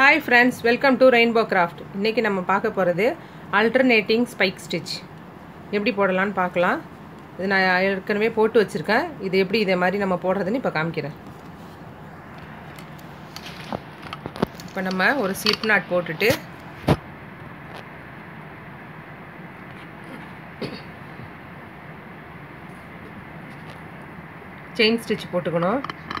hi friends welcome to rainbow craft இன்றைக்கி நம்ம பார்க்க போகிறது அல்டர்னேட்டிங் ஸ்பைக் ஸ்டிச் எப்படி போடலான்னு பார்க்கலாம் இது நான் ஏற்கனவே போட்டு வச்சுருக்கேன் இது எப்படி இதே மாதிரி நம்ம போடுறதுன்னு இப்போ காமிக்கிறேன் இப்போ நம்ம ஒரு ஸ்லிப் நாட் போட்டுட்டு செயின் ஸ்டிச் போட்டுக்கணும்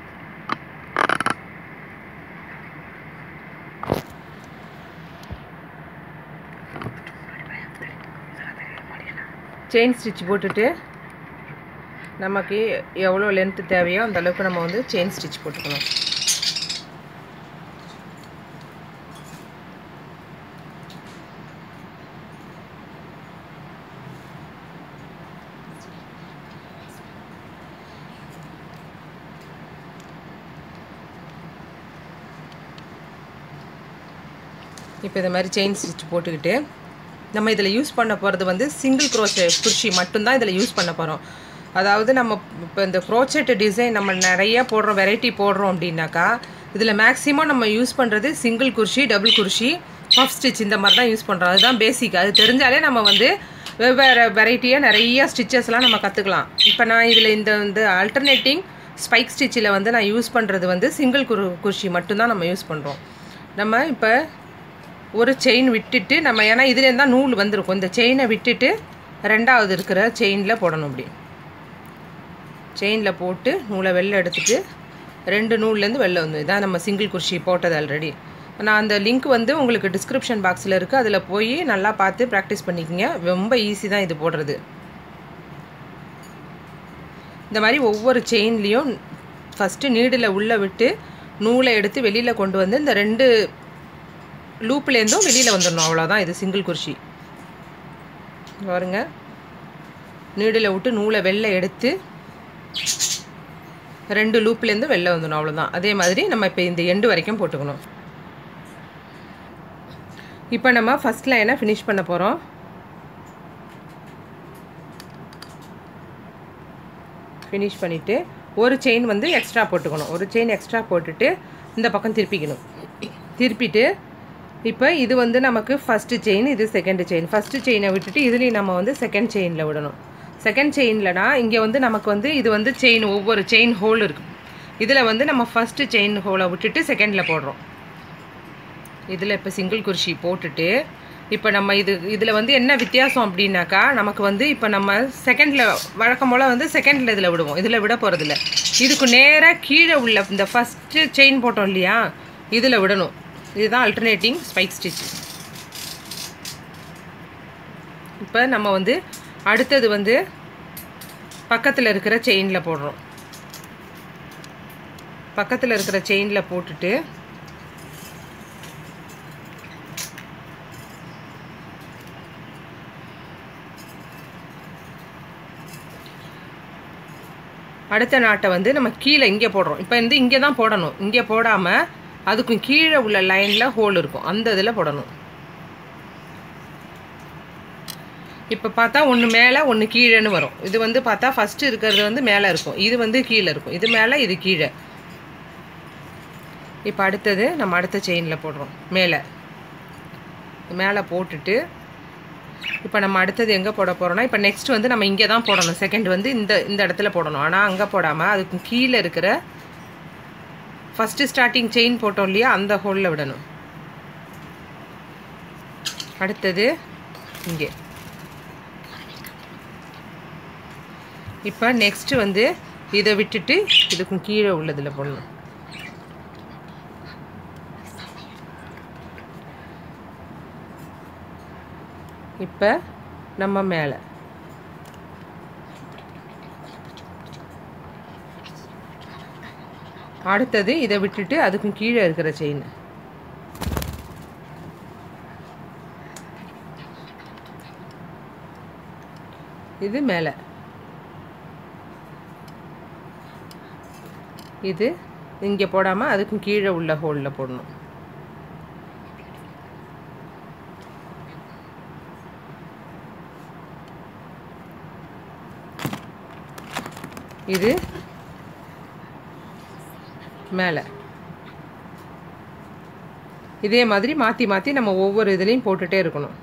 செயின் ஸ்டிச் போட்டுட்டு நமக்கு எவ்வளோ லென்த்து தேவையோ அந்த அளவுக்கு நம்ம வந்து செயின் ஸ்டிச் போட்டுக்கணும் இப்போ இந்த மாதிரி செயின் ஸ்டிச் போட்டுக்கிட்டு நம்ம இதில் யூஸ் பண்ண போகிறது வந்து சிங்கிள் க்ரோச்சே குர்ஷி மட்டும்தான் இதில் யூஸ் பண்ண போகிறோம் அதாவது நம்ம இப்போ இந்த க்ரோச்செட் டிசைன் நம்ம நிறைய போடுறோம் வெரைட்டி போடுறோம் அப்படின்னாக்கா இதில் மேக்ஸிமம் நம்ம யூஸ் பண்ணுறது single crochet double crochet puff stitch இந்த மாதிரி தான் யூஸ் பண்ணுறோம் அதுதான் பேசிக் அது தெரிஞ்சாலே நம்ம வந்து வெவ்வேறு வெரைட்டியாக நிறைய ஸ்டிச்சஸ்லாம் நம்ம கற்றுக்கலாம் இப்போ நான் இதில் இந்த வந்து ஆல்டர்னேட்டிங் ஸ்பைக் ஸ்டிச்சில் வந்து நான் யூஸ் பண்ணுறது வந்து சிங்கிள் குரு குர்ஷி மட்டும்தான் நம்ம யூஸ் பண்ணுறோம் நம்ம இப்போ ஒரு செயின் விட்டுட்டு நம்ம ஏன்னா இதுலேருந்து தான் நூல் வந்திருக்கும் இந்த செயினை விட்டுட்டு ரெண்டாவது இருக்கிற செயினில் போடணும் இப்படி செயினில் போட்டு நூலை வெளில எடுத்துட்டு ரெண்டு நூல்லேருந்து வெளில வந்து இதான் நம்ம சிங்கிள் குர்ஷி போட்டது ஆல்ரெடி நான் அந்த லிங்க் வந்து உங்களுக்கு டிஸ்கிரிப்ஷன் பாக்ஸில் இருக்குது அதில் போய் நல்லா பார்த்து ப்ராக்டிஸ் பண்ணிக்கோங்க ரொம்ப ஈஸி தான் இது போடுறது இந்த மாதிரி ஒவ்வொரு செயின்லேயும் ஃபஸ்ட்டு நீடில் உள்ளே விட்டு நூலை எடுத்து வெளியில் கொண்டு வந்து இந்த ரெண்டு லூப்லேருந்தும் வெளியில் வந்துடணும் அவ்வளோதான் இது சிங்கிள் குர்ஷி பாருங்க நீடில் விட்டு நூலை வெளில எடுத்து ரெண்டு லூப்லேருந்து வெளில வந்துடணும் அவ்வளோதான் அதே மாதிரி நம்ம இப்போ இந்த எண்டு வரைக்கும் போட்டுக்கணும் இப்போ நம்ம ஃபஸ்ட் லைனை ஃபினிஷ் பண்ண போகிறோம் ஃபினிஷ் பண்ணிவிட்டு ஒரு செயின் வந்து எக்ஸ்ட்ரா போட்டுக்கணும் ஒரு செயின் எக்ஸ்ட்ரா போட்டுட்டு இந்த பக்கம் திருப்பிக்கணும் திருப்பிட்டு இப்போ இது வந்து நமக்கு ஃபஸ்ட்டு செயின் இது செகண்ட் செயின் ஃபஸ்ட்டு செயினை விட்டுட்டு இதுலேயும் நம்ம வந்து செகண்ட் செயினில் விடணும் செகண்ட் செயின்லனா இங்கே வந்து நமக்கு வந்து இது வந்து செயின் ஒவ்வொரு செயின் ஹோல் இருக்குது இதில் வந்து நம்ம ஃபஸ்ட்டு செயின் ஹோலை விட்டுட்டு செகண்டில் போடுறோம் இதில் இப்போ சிங்கிள் குர்ஷி போட்டுட்டு இப்போ நம்ம இது இதில் வந்து என்ன வித்தியாசம் அப்படின்னாக்கா நமக்கு வந்து இப்போ நம்ம செகண்டில் வழக்கம் போல் வந்து செகண்டில் இதில் விடுவோம் இதில் விட போகிறதில்ல இதுக்கு நேராக கீழே உள்ள இந்த ஃபஸ்ட்டு செயின் போட்டோம் இல்லையா இதில் விடணும் இதுதான் அல்டர்னேட்டிங் ஸ்பைக் ஸ்டிச் இப்போ நம்ம வந்து அடுத்தது வந்து பக்கத்தில் இருக்கிற செயினில் போடுறோம் பக்கத்தில் இருக்கிற செயினில் போட்டுட்டு அடுத்த நாட்டை வந்து நம்ம கீழே இங்கே போடுறோம் இப்போ வந்து இங்கே தான் போடணும் இங்கே போடாமல் அதுக்கும் கீழே உள்ள லைனில் ஹோல் இருக்கும் அந்த இதில் போடணும் இப்போ பார்த்தா ஒன்று மேலே ஒன்று கீழேன்னு வரும் இது வந்து பார்த்தா ஃபஸ்ட்டு இருக்கிறது வந்து மேலே இருக்கும் இது வந்து கீழே இருக்கும் இது மேலே இது கீழே இப்போ அடுத்தது நம்ம அடுத்த செயினில் போடுறோம் மேலே மேலே போட்டுட்டு இப்போ நம்ம அடுத்தது எங்கே போட போகிறோம்னா இப்போ நெக்ஸ்ட் வந்து நம்ம இங்கே தான் போடணும் செகண்ட் வந்து இந்த இந்த இடத்துல போடணும் ஆனால் அங்கே போடாமல் அதுக்கு கீழே இருக்கிற ஃபஸ்ட்டு ஸ்டார்டிங் செயின் போட்டோம் இல்லையா அந்த ஹோலில் விடணும் அடுத்தது இங்கே இப்போ நெக்ஸ்ட்டு வந்து இதை விட்டுட்டு இதுக்கும் கீழே உள்ளதில் போடணும் இப்போ நம்ம மேலே அடுத்தது இதை விட்டுட்டு அதுக்கும் கீழே இருக்கிற செயின் இது மேலே இது இங்கே போடாமல் அதுக்கும் கீழே உள்ள ஹோலில் போடணும் இது மேலே இதே மாதிரி மாற்றி மாற்றி நம்ம ஒவ்வொரு இதுலேயும் போட்டுகிட்டே இருக்கணும்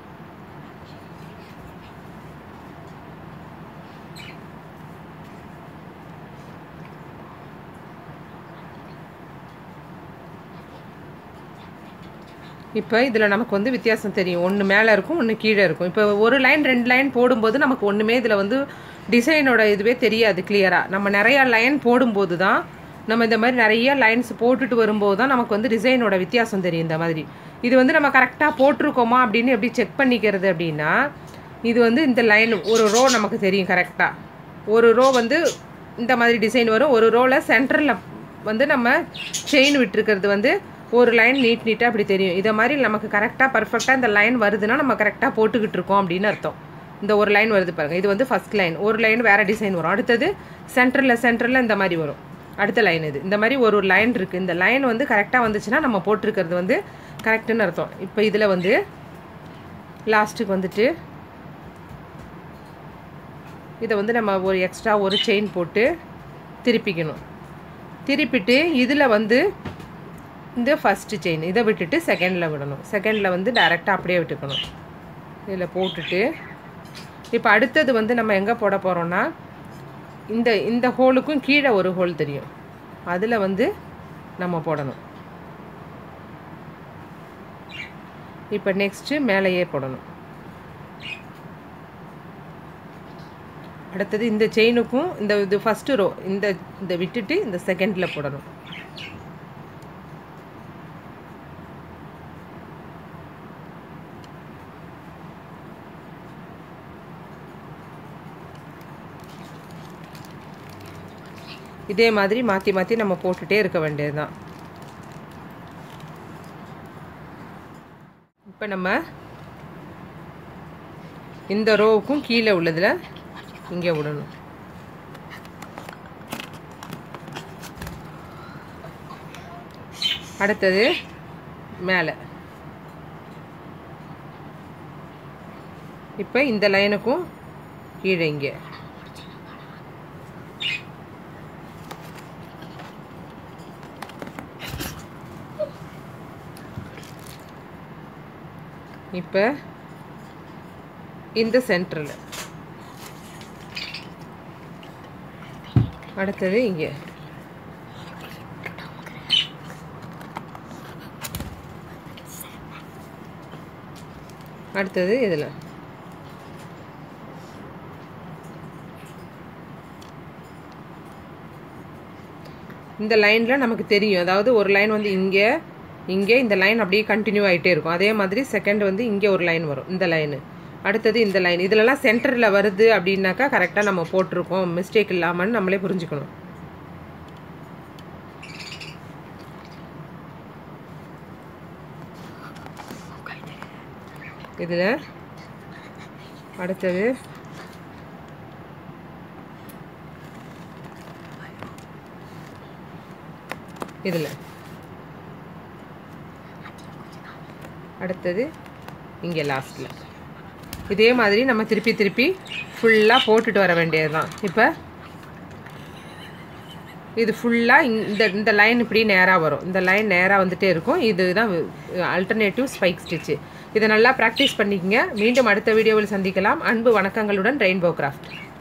இப்போ இதில் நமக்கு வந்து வித்தியாசம் தெரியும் ஒன்று மேலே இருக்கும் ஒன்று கீழே இருக்கும் இப்போ ஒரு லைன் ரெண்டு லைன் போடும்போது நமக்கு ஒன்றுமே இதில் வந்து டிசைனோட இதுவே தெரியாது கிளியராக நம்ம நிறையா லைன் போடும்போது தான் நம்ம இந்த மாதிரி நிறைய லைன்ஸ் போட்டுட்டு வரும்போது தான் நமக்கு வந்து டிசைனோட வித்தியாசம் தெரியும் இந்த மாதிரி இது வந்து நம்ம கரெக்டாக போட்டிருக்கோமா அப்படின்னு எப்படி செக் பண்ணிக்கிறது அப்படின்னா இது வந்து இந்த லைன் ஒரு ரோ நமக்கு தெரியும் கரெக்டாக ஒரு ரோ வந்து இந்த மாதிரி டிசைன் வரும் ஒரு ரோவில் சென்டரில் வந்து நம்ம செயின் விட்டுருக்கிறது வந்து ஒரு லைன் நீட் நீட்டாக அப்படி தெரியும் இதை மாதிரி நமக்கு கரெக்டாக பர்ஃபெக்டாக இந்த லைன் வருதுன்னா நம்ம கரெக்டாக போட்டுக்கிட்டு இருக்கோம் அப்படின்னு அர்த்தம் இந்த ஒரு லைன் வருது பாருங்கள் இது வந்து ஃபஸ்ட் லைன் ஒரு லைன் வேறு டிசைன் வரும் அடுத்தது சென்டரில் சென்டரில் இந்த மாதிரி வரும் அடுத்த லைன் இது இந்த மாதிரி ஒரு ஒரு லைன் இருக்குது இந்த லைன் வந்து கரெக்டாக வந்துச்சுன்னா நம்ம போட்டிருக்கிறது வந்து கரெக்டுன்னு அர்த்தம் இப்போ இதில் வந்து லாஸ்ட்டுக்கு வந்துட்டு இதை வந்து நம்ம ஒரு எக்ஸ்ட்ரா ஒரு செயின் போட்டு திருப்பிக்கணும் திருப்பிட்டு இதில் வந்து இந்த ஃபஸ்ட்டு செயின் இதை விட்டுட்டு செகண்டில் விடணும் செகண்டில் வந்து டைரெக்டாக அப்படியே விட்டுக்கணும் இதில் போட்டுட்டு இப்போ அடுத்தது வந்து நம்ம எங்கே போட போகிறோன்னா இந்த இந்த ஹோலுக்கும் கீழே ஒரு ஹோல் தெரியும் அதில் வந்து நம்ம போடணும் இப்போ நெக்ஸ்ட்டு மேலேயே போடணும் அடுத்தது இந்த செயினுக்கும் இந்த இது ஃபஸ்ட்டு ரோ இந்த இந்த விட்டுட்டு இந்த செகண்டில் போடணும் இதே மாதிரி மாற்றி மாற்றி நம்ம போட்டுகிட்டே இருக்க வேண்டியது தான் இப்போ நம்ம இந்த ரோவுக்கும் கீழே உள்ளதில் இங்கே விடணும் அடுத்தது மேலே இப்போ இந்த லைனுக்கும் கீழே இங்கே இப்போ இந்த சென்டரில் அடுத்தது இங்கே அடுத்தது இதில் இந்த லைனில் நமக்கு தெரியும் அதாவது ஒரு லைன் வந்து இங்கே இங்கே இந்த லைன் அப்படியே கண்டினியூ ஆகிட்டே இருக்கும் அதே மாதிரி செகண்ட் வந்து இங்கே ஒரு லைன் வரும் இந்த லைனு அடுத்தது இந்த லைன் இதிலலாம் சென்டரில் வருது அப்படின்னாக்கா கரெக்டாக நம்ம போட்டிருக்கோம் மிஸ்டேக் இல்லாமல்னு நம்மளே புரிஞ்சுக்கணும் இதில் அடுத்தது இதில் அடுத்தது இங்கே லாஸ்ட்டில் இதே மாதிரி நம்ம திருப்பி திருப்பி ஃபுல்லாக போட்டுட்டு வர வேண்டியது தான் இப்போ இது ஃபுல்லாக இந்த இந்த லைன் இப்படி நேராக வரும் இந்த லைன் நேராக வந்துட்டே இருக்கும் இதுதான் அல்டர்னேட்டிவ் ஸ்பைக் ஸ்டிச்சு இதை நல்லா ப்ராக்டிஸ் பண்ணிக்கங்க மீண்டும் அடுத்த வீடியோவில் சந்திக்கலாம் அன்பு வணக்கங்களுடன் ரெயின்போ கிராஃப்ட்